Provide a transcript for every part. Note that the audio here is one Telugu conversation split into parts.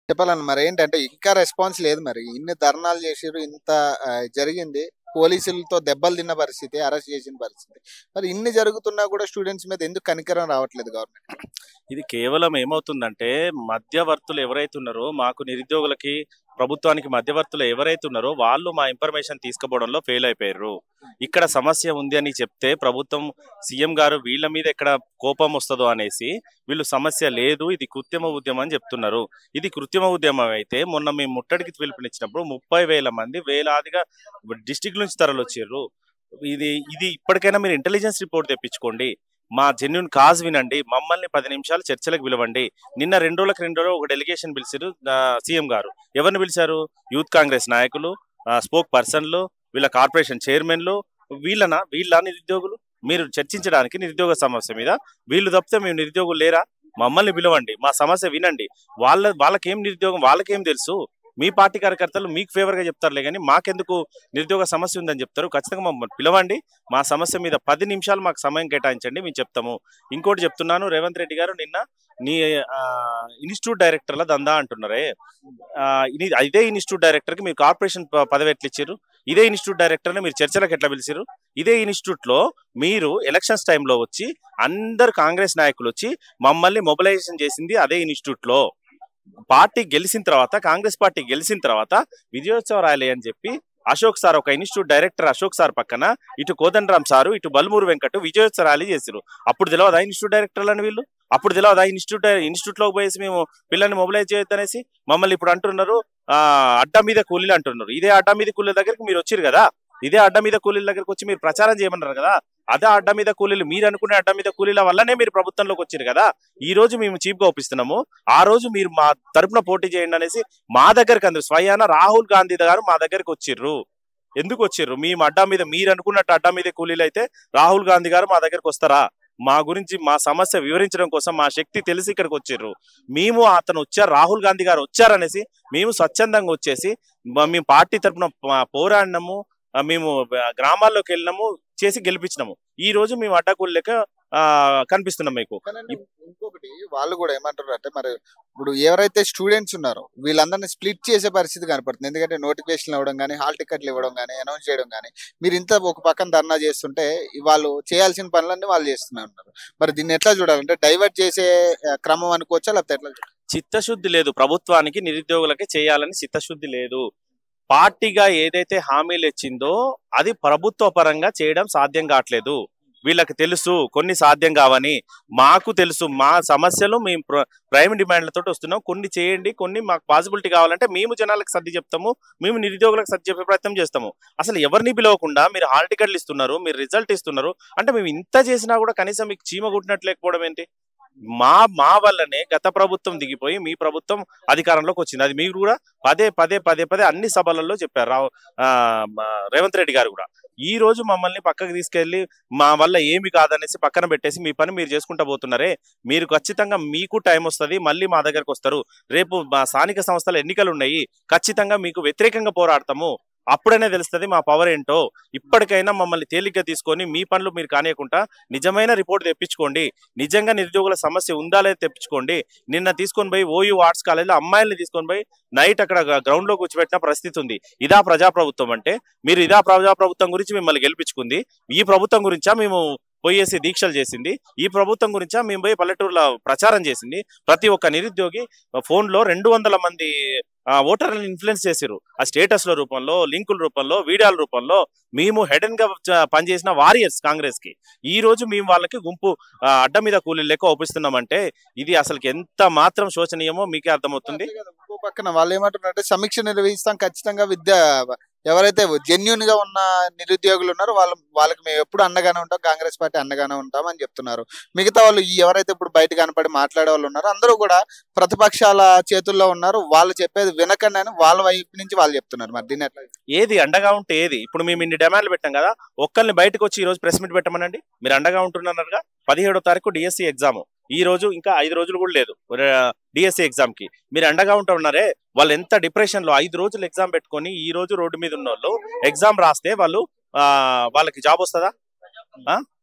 చెప్పాలన్న మరి ఏంటంటే ఇంకా రెస్పాన్స్ లేదు మరి ఇన్ని ధర్నాలు చేసారు ఇంత ఆ, జరిగింది పోలీసులతో దెబ్బలు తిన్న పరిస్థితి అరెస్ట్ చేసిన పరిస్థితి మరి ఇన్ని జరుగుతున్నా కూడా స్టూడెంట్స్ మీద ఎందుకు కనికరం రావట్లేదు గవర్నమెంట్ ఇది కేవలం ఏమవుతుందంటే మధ్యవర్తులు ఎవరైతే ఉన్నారో మాకు నిరుద్యోగులకి ప్రభుత్వానికి మధ్యవర్తులు ఎవరైతే ఉన్నారో వాళ్ళు మా ఇన్ఫర్మేషన్ తీసుకుపోవడంలో ఫెయిల్ అయిపోయారు ఇక్కడ సమస్య ఉంది అని చెప్తే ప్రభుత్వం సీఎం గారు వీళ్ళ మీద ఎక్కడ కోపం వస్తుందో అనేసి వీళ్ళు సమస్య లేదు ఇది కృత్రిమ ఉద్యమం అని చెప్తున్నారు ఇది కృత్రిమ ఉద్యమం అయితే మొన్న మేము ముట్టడికి పిలుపునిచ్చినప్పుడు ముప్పై వేల మంది వేలాదిగా డిస్టిక్ నుంచి తరలొచ్చారు ఇది ఇది ఇప్పటికైనా మీరు ఇంటెలిజెన్స్ రిపోర్ట్ తెప్పించుకోండి మా జెన్యున్ కాజ్ వినండి మమ్మల్ని పది నిమిషాలు చర్చలకు పిలవండి నిన్న రెండు రోజులకు రెండు రోజులు ఒక డెలిగేషన్ పిలిచారు సీఎం గారు ఎవరిని పిలిచారు యూత్ కాంగ్రెస్ నాయకులు స్పోక్ పర్సన్లు వీళ్ళ కార్పొరేషన్ చైర్మన్లు వీళ్ళనా వీళ్ళ నిరుద్యోగులు మీరు చర్చించడానికి నిరుద్యోగ సమస్య మీద వీళ్ళు తప్పితే మేము నిరుద్యోగులు లేరా మమ్మల్ని పిలవండి మా సమస్య వినండి వాళ్ళ వాళ్ళకేం నిరుద్యోగం వాళ్ళకేం తెలుసు మీ పార్టీ కార్యకర్తలు మీకు ఫేవర్ గా చెప్తారులే కానీ మాకెందుకు నిరుద్యోగ సమస్య ఉందని చెప్తారు ఖచ్చితంగా మమ్మల్ని పిలవండి మా సమస్య మీద పది నిమిషాలు మాకు సమయం కేటాయించండి మేము చెప్తాము ఇంకోటి చెప్తున్నాను రేవంత్ రెడ్డి గారు నిన్న నీ ఆ, ఇన్స్టిట్యూట్ డైరెక్టర్ల దందా అంటున్నారే ఆ, ఇది ఇదే ఇన్స్టిట్యూట్ డైరెక్టర్ కి మీరు కార్పొరేషన్ ప- పదవి ఎట్లా ఇచ్చారు ఇదే ఇన్స్టిట్యూట్ డైరెక్టర్ మీరు చర్చలకు ఎట్లా పిలిచారు ఇదే ఇన్స్టిట్యూట్ లో మీరు ఎలక్షన్స్ టైంలో వచ్చి అందరు కాంగ్రెస్ నాయకులు వచ్చి మమ్మల్ని మొబిలైజేషన్ చేసింది అదే ఇన్స్టిట్యూట్ లో పార్టీ గెలిచిన తర్వాత కాంగ్రెస్ పార్టీ గెలిచిన తర్వాత విజయోత్సవ ర్యాలీ అని చెప్పి అశోక్ సార్ ఒక ఇన్స్టిట్యూట్ డైరెక్టర్ అశోక్ సార్ పక్కన ఇటు కోదండరామ్ సారు ఇటు బల్మూరు వెంకట్ విజయోత్సవ ర్యాలీ చేశారు అప్పుడు తెలియదా ఇన్స్టిట్యూట్ డైరెక్టర్లని వీళ్ళు అప్పుడు తెలియదా ఇన్స్టిట్యూట్ ఇన్స్టిట్యూట్ లోకి పోయేసి మేము పిల్లల్ని మొబిలైజ్ చేయొద్దు అనేసి మమ్మల్ని ఇప్పుడు అంటున్నారు ఆ అడ్డా మీద కూలీలు అంటున్నారు ఇదే అడ్డా మీద కూలీల దగ్గరికి మీరు వచ్చారు కదా ఇదే అడ్డా మీద కూలీల దగ్గరికి వచ్చి మీరు ప్రచారం చేయమన్నారు కదా అదే అడ్డా మీద కూలీలు మీరు అనుకునే అడ్డా మీద కూలీల వల్లనే మీరు ప్రభుత్వంలోకి వచ్చారు కదా ఈ రోజు మేము చీప్ గా ఒప్పిస్తున్నాము ఆ రోజు మీరు మా తరపున పోటీ చేయండి అనేసి మా దగ్గరికి అందరు స్వయాన రాహుల్ గాంధీ గారు మా దగ్గరికి వచ్చిర్రు ఎందుకు వచ్చిర్రు మేము అడ్డా మీద మీరు అనుకున్నట్టు అడ్డా మీద కూలీలు అయితే రాహుల్ గాంధీ గారు మా దగ్గరికి వస్తారా మా గురించి మా సమస్య వివరించడం కోసం మా శక్తి తెలిసి ఇక్కడికి వచ్చిర్రు మేము అతను వచ్చారు రాహుల్ గాంధీ గారు వచ్చారనేసి మేము స్వచ్ఛందంగా వచ్చేసి మ- మేము పార్టీ తరపున ప- పోరాడినాము ఆ, మేము ఆ, గ్రామాల్లోకి వెళ్ళినాము చేసి గెలిపించినాము ఈ రోజు మేము అడ్డాకూలు లెక్క ఆ, కనిపిస్తున్నాం మీకు కానీ ఇంకొకటి వాళ్ళు కూడా ఏమంటారు అంటే మరి ఇప్పుడు ఎవరైతే స్టూడెంట్స్ ఉన్నారో వీళ్ళందరినీ స్ప్లిట్ చేసే పరిస్థితి కనపడుతుంది ఎందుకంటే నోటిఫికేషన్ ఇవ్వడం కానీ హాల్ టికెట్లు ఇవ్వడం కానీ అనౌన్స్ చేయడం కానీ మీరు ఇంత ఒక పక్కన ధర్నా చేస్తుంటే వాళ్ళు చేయాల్సిన పనులన్నీ వాళ్ళు చేస్తూనే ఉన్నారు మరి దీన్ని ఎట్లా చూడాలంటే డైవర్ట్ చేసే ఆ, క్రమం అనుకోవచ్చా లేకపోతే ఎట్లా చూడాలి? చిత్తశుద్ధి లేదు ప్రభుత్వానికి నిరుద్యోగులకి చేయాలని చిత్తశుద్ధి లేదు పార్టీగా ఏదైతే హామీలు ఇచ్చిందో అది ప్రభుత్వ పరంగా చేయడం సాధ్యం కావట్లేదు వీళ్ళకి తెలుసు కొన్ని సాధ్యం కావని మాకు తెలుసు మా సమస్యలు మేము ప్ర- ప్రైమ్ డిమాండ్లతో వస్తున్నాం కొన్ని చేయండి కొన్ని మాకు పాసిబిలిటీ కావాలంటే మేము జనాలకు సర్ది చెప్తాము మేము నిరుద్యోగులకు సర్ది చెప్పే ప్రయత్నం చేస్తాము అసలు ఎవరిని పిలవకుండా మీరు హాల్ టికెట్లు ఇస్తున్నారు మీరు రిజల్ట్ ఇస్తున్నారు అంటే మేము ఇంత చేసినా కూడా కనీసం మీకు చీమ కుట్టినట్లు లేకపోవడం ఏంటి మా మా వల్లనే గత ప్రభుత్వం దిగిపోయి మీ ప్రభుత్వం అధికారంలోకి వచ్చింది అది మీరు కూడా పదే పదే పదే పదే అన్ని సభలలో చెప్పారు రావు ఆ, మా రేవంత్ రెడ్డి గారు కూడా ఈ రోజు మమ్మల్ని పక్కకు తీసుకెళ్లి మా వల్ల ఏమి కాదనేసి పక్కన పెట్టేసి మీ పని మీరు చేసుకుంటా పోతున్నారే మీరు ఖచ్చితంగా మీకు టైం వస్తుంది మళ్ళీ మా దగ్గరకు వస్తారు రేపు మా స్థానిక సంస్థల ఎన్నికలు ఉన్నాయి ఖచ్చితంగా మీకు వ్యతిరేకంగా పోరాడతాము అప్పుడైనా తెలుస్తుంది మా పవర్ ఏంటో ఇప్పటికైనా మమ్మల్ని తేలిగ్గా తీసుకొని మీ పనులు మీరు కానియకుండా నిజమైన రిపోర్ట్ తెప్పించుకోండి నిజంగా నిరుద్యోగుల సమస్య ఉందా లేదా తెప్పించుకోండి నిన్న తీసుకొని పోయి ఓయూ ఆర్ట్స్ కాలేజీలో అమ్మాయిల్ని తీసుకొని పోయి నైట్ అక్కడ గ్రౌండ్ లో కూర్చోబెట్టిన పరిస్థితి ఉంది ఇదా ప్రజాప్రభుత్వం అంటే మీరు ఇదా ప్రజాప్రభుత్వం గురించి మిమ్మల్ని గెలిపించుకుంది ఈ ప్రభుత్వం గురించా మేము పోయేసి దీక్షలు చేసింది ఈ ప్రభుత్వం గురించా మేము పోయి పల్లెటూరులో ప్రచారం చేసింది ప్రతి ఒక్క నిరుద్యోగి ఫోన్ లో రెండు వందల మంది ఆ, ఓటర్లను ఇన్ఫ్లుయెన్స్ చేసారు ఆ స్టేటస్ల రూపంలో లింకుల రూపంలో వీడియోల రూపంలో మేము హెడెన్ గా చ- పనిచేసిన వారియర్స్ కాంగ్రెస్ కి ఈ రోజు మేము వాళ్ళకి గుంపు ఆ, అడ్డ మీద కూలీ లెక్క ఒప్పిస్తున్నామంటే ఇది అసలు ఎంత మాత్రం శోచనీయమో మీకే అర్థమవుతుంది అంతే కదా, ఇంకో పక్కన వాళ్ళు ఏమంటున్నారంటే సమీక్ష నిర్వహిస్తాం ఖచ్చితంగా విద్య ఎవరైతే జెన్యున్ గా ఉన్న నిరుద్యోగులు ఉన్నారో వాళ్ళ వాళ్ళకి మేము ఎప్పుడు అండగానే ఉంటాం కాంగ్రెస్ పార్టీ అండగానే ఉంటాం అని చెప్తున్నారు మిగతా వాళ్ళు ఈ ఎవరైతే ఇప్పుడు బయట కనపడి మాట్లాడే వాళ్ళు ఉన్నారో అందరూ కూడా ప్రతిపక్షాల చేతుల్లో ఉన్నారు వాళ్ళు చెప్పేది వినకండి అని వాళ్ళ వైపు నుంచి వాళ్ళు చెప్తున్నారు మరి దీన్ని ఎట్లా ఏది అండగా ఉంటే ఏది ఇప్పుడు మేము ఇన్ని డిమాండ్లు పెట్టాం కదా ఒక్కరిని బయటకు వచ్చి ఈ రోజు ప్రెస్ మీట్ పెట్టమనండి మీరు అండగా ఉంటున్నారుగా పదిహేడో తారీఖు డిఎస్సి ఎగ్జామ్ ఈ రోజు ఇంకా ఐదు రోజులు కూడా లేదు డిఎస్సి ఎగ్జామ్ కి మీరు అండగా ఉంటా ఉన్నారే వాళ్ళు ఎంత డిప్రెషన్ లో ఐదు రోజులు ఎగ్జామ్ పెట్టుకొని ఈ రోజు రోడ్డు మీద ఉన్న వాళ్ళు ఎగ్జామ్ రాస్తే వాళ్ళు ఆ, వాళ్ళకి జాబ్ వస్తుందా ఆ?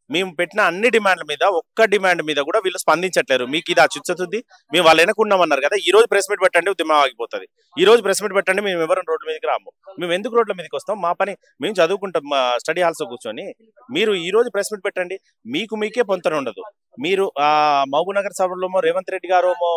మేము పెట్టిన అన్ని డిమాండ్ల మీద ఒక్క డిమాండ్ మీద కూడా వీళ్ళు స్పందించట్లేరు మీకు ఇది అచ్చుతుంది మేము వాళ్ళు వెనకున్నామన్నారు కదా ఈ రోజు ప్రెస్ మీట్ పెట్టండి ఉద్యమం ఆగిపోతుంది ఈ రోజు ప్రెస్ మీట్ పెట్టండి మేము ఎవరు రోడ్ల మీదకి రాము మేము ఎందుకు రోడ్ల మీదకి వస్తాం మా పని మేము చదువుకుంటాం మా స్టడీ హాల్స్ కూర్చొని మీరు ఈ రోజు ప్రెస్ మీట్ పెట్టండి మీకు మీకే పొంతన ఉండదు మీరు ఆ మహబూబ్నగర్ సభలోమో రేవంత్ రెడ్డి గారోమో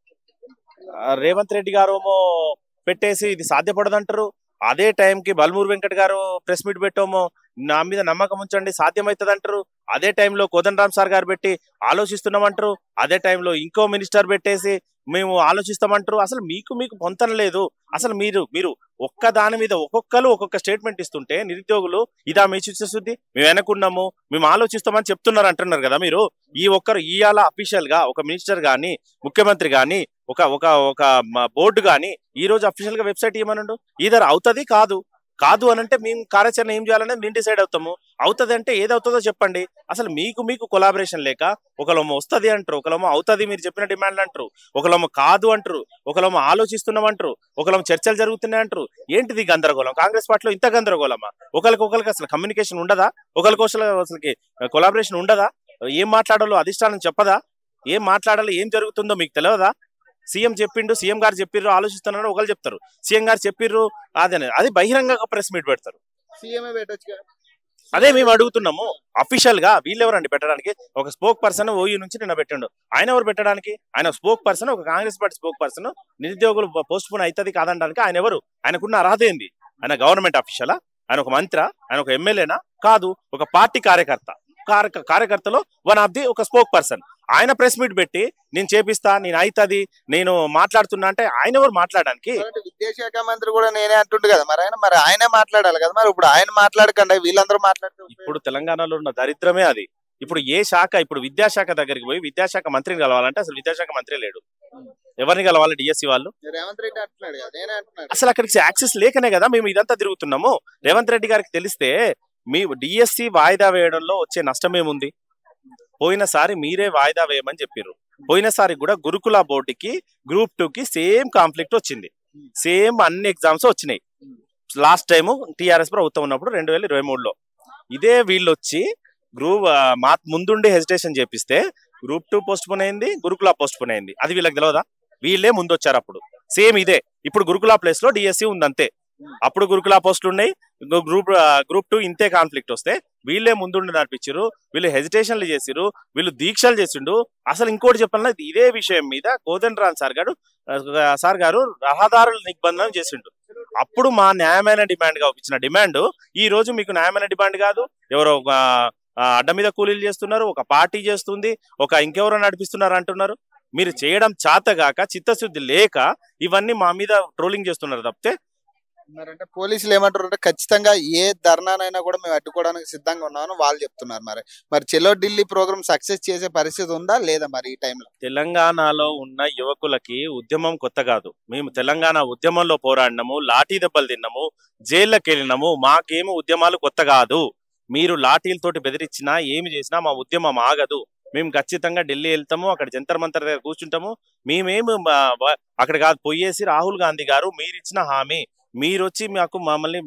ఆ, రేవంత్ రెడ్డి గారోమో పెట్టేసి ఇది సాధ్యపడదంటారు అదే టైంకి బల్మూరు వెంకట్ గారు ప్రెస్ మీట్ పెట్టామో నా మీద నమ్మకం ఉంచండి సాధ్యమవుతుంది అంటారు అదే టైంలో కోదండరామ్ సార్ గారు పెట్టి ఆలోచిస్తున్నామంటారు అదే టైంలో ఇంకో మినిస్టర్ పెట్టేసి మేము ఆలోచిస్తామంటారు అసలు మీకు మీకు పొంతన లేదు అసలు మీరు మీరు ఒక్క దాని మీద ఒక్కొక్కరు ఒక్కొక్క స్టేట్మెంట్ ఇస్తుంటే నిరుద్యోగులు ఇదా మీ చిత్తశుద్ధి మేము వెనకున్నాము మేము ఆలోచిస్తామని చెప్తున్నారు అంటున్నారు కదా మీరు ఈ ఒక్కరు ఇవాళ అఫీషియల్ గా ఒక మినిస్టర్ గాని ముఖ్యమంత్రి గాని ఒక ఒక ఒక బోర్డు గాని ఈ రోజు అఫీషియల్ గా వెబ్సైట్ ఇవ్వమనండు ఈధర్ అవుతుంది కాదు కాదు అని అంటే మేము కార్యాచరణ ఏం చేయాలనేది మేము డిసైడ్ అవుతాము అవుతుంది అంటే ఏది అవుతుందో చెప్పండి అసలు మీకు మీకు కొలాబరేషన్ లేక ఒకళ్ళేమో వస్తుంది అంటారు ఒకళ్ళేమో అవుతుంది మీరు చెప్పిన డిమాండ్లు అంటారు ఒకళ్ళేమో కాదు అంటారు ఒకళ్ళేమో ఆలోచిస్తున్నాం అంటారు ఒకళ్ళేమో చర్చలు జరుగుతున్నాయి అంటారు ఏంటిది ఈ గందరగోళం కాంగ్రెస్ పార్టీలో ఇంత గందరగోళమా ఒకరికి ఒకరికి అసలు కమ్యూనికేషన్ ఉండదా ఒకరికి అసలు అసలుకి కొలాబరేషన్ ఉండదా ఏం మాట్లాడాలో అధిష్టానం చెప్పదా ఏం మాట్లాడాలో ఏం జరుగుతుందో మీకు తెలియదా సీఎం చెప్పిండు సీఎం గారు చెప్పిర్రు ఆలోచిస్తున్నారు ఒకళ్ళు చెప్తారు సీఎం గారు చెప్పిర్రు అదే అది బహిరంగంగా ప్రెస్ మీట్ పెడతారు సీఎంఏ పెట్టొచ్చు కదా అదే మేము అడుగుతున్నాము అఫీషియల్ గా వీళ్ళెవరండి పెట్టడానికి ఒక స్పోక్ పర్సన్ ఓయూ నుంచి నిన్న పెట్టండు ఆయన ఎవరు పెట్టడానికి ఆయన స్పోక్ పర్సన్ ఒక కాంగ్రెస్ పార్టీ స్పోక్ పర్సన్ నిరుద్యోగులు పోస్ట్ పోన్ అవుతుంది కాదనడానికి ఆయన ఎవరు ఆయనకున్న అర్హత ఏంది ఆయన గవర్నమెంట్ అఫీషియలా ఆయన ఒక మంత్ర ఆయన ఒక ఎమ్మెల్యేనా కాదు ఒక పార్టీ కార్యకర్త కార్య- కార్యకర్తలో వన్ ఆఫ్ ది ఒక స్పోక్ పర్సన్ ఆయన ప్రెస్ మీట్ పెట్టి నేను చేపిస్తా నేను అవుతుంది నేను మాట్లాడుతున్నా అంటే ఆయన ఎవరు మాట్లాడడానికి కాబట్టి విద్యాశాఖ మంత్రి కూడా నేనే అంటుండు కదా మరి ఆయన మరి ఆయనే మాట్లాడాలి కదా మరి ఇప్పుడు ఆయన మాట్లాడకండి వీళ్ళందరూ మాట్లాడుతూ ఇప్పుడు తెలంగాణలో ఉన్న దరిద్రమే అది ఇప్పుడు ఏ శాఖ ఇప్పుడు విద్యాశాఖ దగ్గరికి పోయి విద్యాశాఖ మంత్రిని కలవాలంటే అసలు విద్యాశాఖ మంత్రి లేడు ఎవరిని కలవాలి డిఎస్సి వాళ్ళు రేవంత్ రెడ్డి అంటున్నాడు కదా నేనే అంటున్నాడు అసలు అక్కడికి యాక్సెస్ లేకనే కదా మేము ఇదంతా తిరుగుతున్నాము రేవంత్ రెడ్డి గారికి తెలిస్తే మీ డిఎస్సి వాయిదా వేయడంలో వచ్చే నష్టం ఏముంది పోయినసారి మీరే వాయిదా వేయమని చెప్పారు పోయినసారి కూడా గురుకుల బోర్డుకి గ్రూప్ టూ కి సేమ్ కాన్ఫ్లిక్ట్ వచ్చింది సేమ్ అన్ని ఎగ్జామ్స్ వచ్చినాయి లాస్ట్ టైం టిఆర్ఎస్ ప్రభుత్వం ఉన్నప్పుడు రెండు వేల ఇరవై మూడులో ఇదే వీళ్ళు వచ్చి గ్రూప్ మా ముందుండి హెజిటేషన్ చేపిస్తే గ్రూప్ టూ పోస్ట్ పోన్ అయింది గురుకుల పోస్ట్ పోన్ అయింది అది వీళ్ళకి తెలియదా వీళ్ళే ముందు వచ్చారు అప్పుడు సేమ్ ఇదే ఇప్పుడు గురుకుల ప్లేస్ లో డిఎస్సి ఉంది అంతే అప్పుడు గురుకుల పోస్టులు ఉన్నాయి ఇంకో గ్రూప్ గ్రూప్ టూ ఇంతే కాన్ఫ్లిక్ట్ వస్తే వీళ్ళే ముందుండి నడిపించారు వీళ్ళు హెజిటేషన్లు చేసిరు వీళ్ళు దీక్షలు చేసిండు అసలు ఇంకోటి చెప్పాలన్నా ఇదే విషయం మీద కోదండ రామ్ సార్ గారు ఆ, సార్ గారు రహదారుల నిబంధన చేసిండు అప్పుడు మా న్యాయమైన డిమాండ్ గా ఇచ్చిన డిమాండ్ ఈ రోజు మీకు న్యాయమైన డిమాండ్ కాదు ఎవరో ఒక, ఆ, అడ్డ మీద కూలీలు చేస్తున్నారు ఒక పార్టీ చేస్తుంది ఒక ఇంకెవరో నడిపిస్తున్నారు అంటున్నారు మీరు చేయడం చేతగాక చిత్తశుద్ధి లేక ఇవన్నీ మా మీద ట్రోలింగ్ చేస్తున్నారు తప్పితే మరి అంటే పోలీసులు ఏమంటారు అంటే ఖచ్చితంగా ఏ ధర్నానైనా కూడా మేము అడ్డుకోవడానికి సిద్ధంగా ఉన్నామని వాళ్ళు చెప్తున్నారు మరి మరి చెలో ఢిల్లీ ప్రోగ్రామ్ సక్సెస్ చేసే పరిస్థితి ఉందా లేదా మరి ఈ టైంలో తెలంగాణలో ఉన్న యువకులకి ఉద్యమం కొత్త కాదు మేము తెలంగాణ ఉద్యమంలో పోరాడినాము లాఠీ దెబ్బలు తిన్నాము జైళ్ళకి వెళ్ళినాము మాకేమి ఉద్యమాలు కొత్త కాదు మీరు లాఠీలతోటి బెదిరించినా ఏమి చేసినా మా ఉద్యమం ఆగదు మేము ఖచ్చితంగా ఢిల్లీ వెళ్తాము అక్కడ జంతర్ మంతర్ దగ్గర కూర్చుంటాము మేమేమి మా- వా- అక్కడ కాదు పోయేసి రాహుల్ గాంధీ గారు మీరు ఇచ్చిన హామీ మీరు వచ్చి మాకు మమ్మల్ని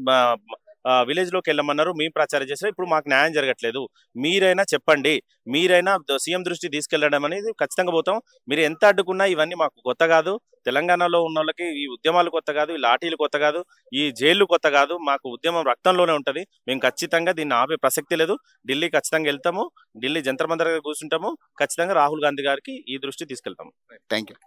విలేజ్ లోకి వెళ్ళమన్నారు మేము ప్రచారం చేసినా ఇప్పుడు మాకు న్యాయం జరగట్లేదు మీరైనా చెప్పండి మీరైనా సీఎం దృష్టి తీసుకెళ్లడం అనేది ఖచ్చితంగా పోతాం మీరు ఎంత అడ్డుకున్నా ఇవన్నీ మాకు కొత్త కాదు తెలంగాణలో ఉన్న వాళ్ళకి ఈ ఉద్యమాలు కొత్త కాదు ఈ లాఠీలు కొత్త కాదు ఈ జైళ్లు కొత్త కాదు మాకు ఉద్యమం రక్తంలోనే ఉంటది మేము ఖచ్చితంగా దీన్ని ఆపే ప్రసక్తి లేదు ఢిల్లీ ఖచ్చితంగా వెళ్తాము ఢిల్లీ జంతర్ మంతర్ దగ్గర కూర్చుంటాము ఖచ్చితంగా రాహుల్ గాంధీ గారికి ఈ దృష్టి తీసుకెళ్తాము థ్యాంక్ యూ